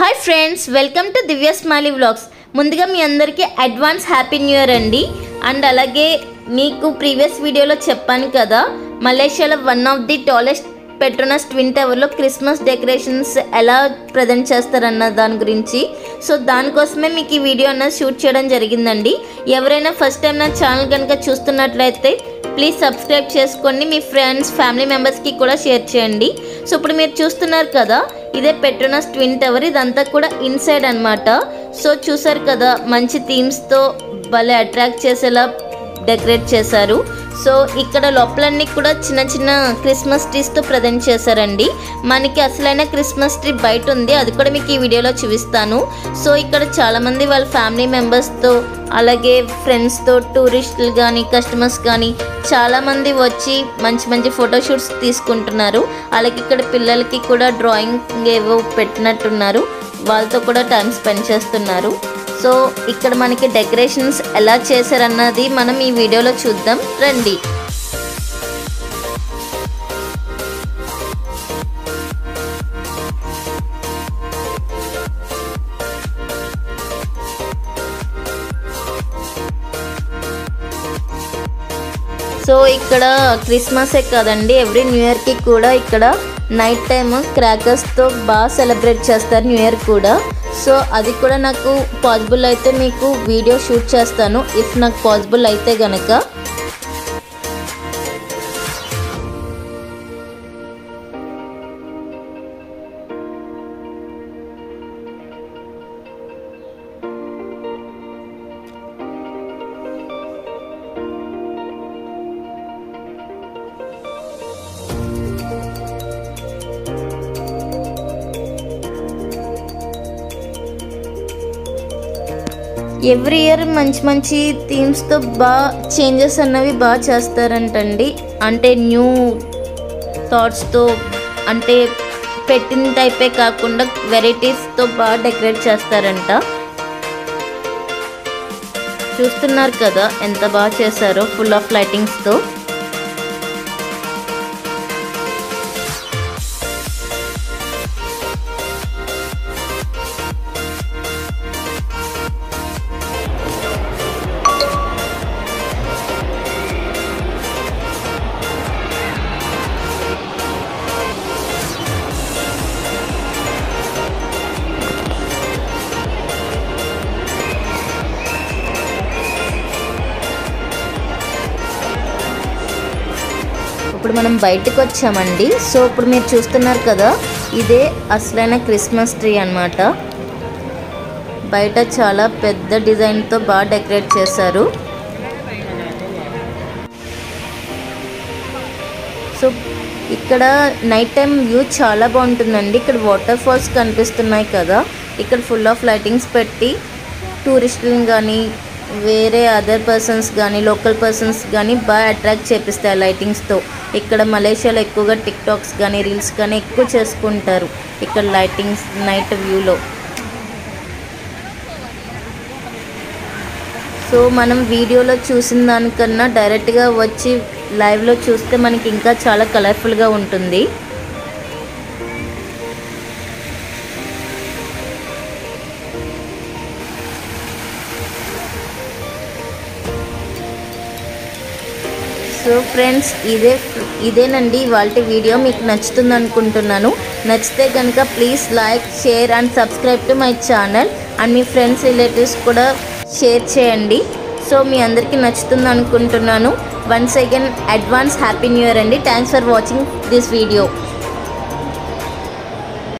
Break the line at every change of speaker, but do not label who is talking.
hi friends welcome to Divya smiley vlogs ముందుగా మీ అందరికీ అడ్వాన్స్ హ్యాపీ న్యూ ఇయర్ అండి అండ్ అలాగే మీకు ప్రీవియస్ వీడియోలో చెప్పాను కదా మలేషియాలో one of the tallest Petronas twin టవర్లో క్రిస్మస్ డెకరేషన్స్ ఎలా ప్రజెంట్ చేస్తారన్న దాని గురించి సో దానికోసమే మీకు ఈ వీడియో అన్నది షూట్ చేయడం జరిగిందండి ఎవరైనా ఫస్ట్ టైం నా ఛానల్ కనుక చూస్తున్నట్లయితే ప్లీజ్ సబ్స్క్రైబ్ చేసుకోండి మీ ఫ్రెండ్స్ ఫ్యామిలీ మెంబర్స్కి కూడా షేర్ చేయండి సో ఇప్పుడు మీరు చూస్తున్నారు కదా ఇదే పెట్రోనస్ ట్విన్ టవర్ ఇదంతా కూడా ఇన్సైడ్ అన్నమాట సో చూసారు కదా మంచి థీమ్స్తో భలే అట్రాక్ట్ చేసేలా డెకరేట్ చేశారు సో ఇక్కడ లోపలన్నీ కూడా చిన్న చిన్న క్రిస్మస్ ట్రీస్తో ప్రజెంట్ చేశారండి మనకి అసలైన క్రిస్మస్ ట్రీ బయట ఉంది అది కూడా మీకు ఈ వీడియోలో చూపిస్తాను సో ఇక్కడ చాలామంది వాళ్ళ ఫ్యామిలీ మెంబర్స్తో అలాగే ఫ్రెండ్స్తో టూరిస్టులు కానీ కస్టమర్స్ కానీ చాలామంది వచ్చి మంచి మంచి ఫోటోషూట్స్ తీసుకుంటున్నారు అలాగే ఇక్కడ పిల్లలకి కూడా డ్రాయింగ్ ఏవో పెట్టినట్టున్నారు వాళ్ళతో కూడా టైం స్పెండ్ చేస్తున్నారు సో ఇక్కడ మనకి డెకరేషన్స్ ఎలా చేశారన్నది మనం ఈ వీడియోలో చూద్దాం రండి సో ఇక్కడ క్రిస్మసే కదండి ఎవ్రీ న్యూ ఇయర్కి కూడా ఇక్కడ నైట్ టైమ్ క్రాకర్స్తో బాగా సెలబ్రేట్ చేస్తారు న్యూ ఇయర్ కూడా సో అది కూడా నాకు పాసిబుల్ అయితే మీకు వీడియో షూట్ చేస్తాను ఇఫ్ నాకు పాసిబుల్ అయితే గనక ఎవ్రీ ఇయర్ మంచి మంచి థీమ్స్తో బాగా చేంజెస్ అన్నవి బాగా చేస్తారంటండి అంటే న్యూ థాట్స్తో అంటే పెట్టిన టైపే కాకుండా వెరైటీస్తో బాగా డెకరేట్ చేస్తారంట చూస్తున్నారు కదా ఎంత బాగా చేశారో ఫుల్ ఆఫ్ లైటింగ్స్తో ఇప్పుడు మనం బయటకు వచ్చామండి సో ఇప్పుడు మీరు చూస్తున్నారు కదా ఇదే అసలైన క్రిస్మస్ ట్రీ అన్నమాట బయట చాలా పెద్ద డిజైన్తో బాగా డెకరేట్ చేశారు సో ఇక్కడ నైట్ టైం వ్యూ చాలా బాగుంటుందండి ఇక్కడ వాటర్ ఫాల్స్ కనిపిస్తున్నాయి కదా ఇక్కడ ఫుల్ ఆఫ్ లైటింగ్స్ పెట్టి టూరిస్టులను కానీ వేరే అదర్ పర్సన్స్ కానీ లోకల్ పర్సన్స్ కానీ బాగా అట్రాక్ట్ చేపిస్తాయి లైటింగ్స్తో ఇక్కడ మలేషియాలో ఎక్కువగా టిక్ టాక్స్ కానీ రీల్స్ కానీ ఎక్కువ చేసుకుంటారు ఇక్కడ లైటింగ్స్ నైట్ వ్యూలో సో మనం వీడియోలో చూసిన దానికన్నా డైరెక్ట్గా వచ్చి లైవ్లో చూస్తే మనకి ఇంకా చాలా కలర్ఫుల్గా ఉంటుంది సో ఫ్రెండ్స్ ఇదే ఇదేనండి ఇవాళ వీడియో మీకు నచ్చుతుంది అనుకుంటున్నాను నచ్చితే కనుక please like share and subscribe to my channel and మీ ఫ్రెండ్స్ రిలేటివ్స్ కూడా షేర్ చేయండి సో మీ అందరికీ నచ్చుతుంది అనుకుంటున్నాను once again advance happy new year అండి thanks for watching this video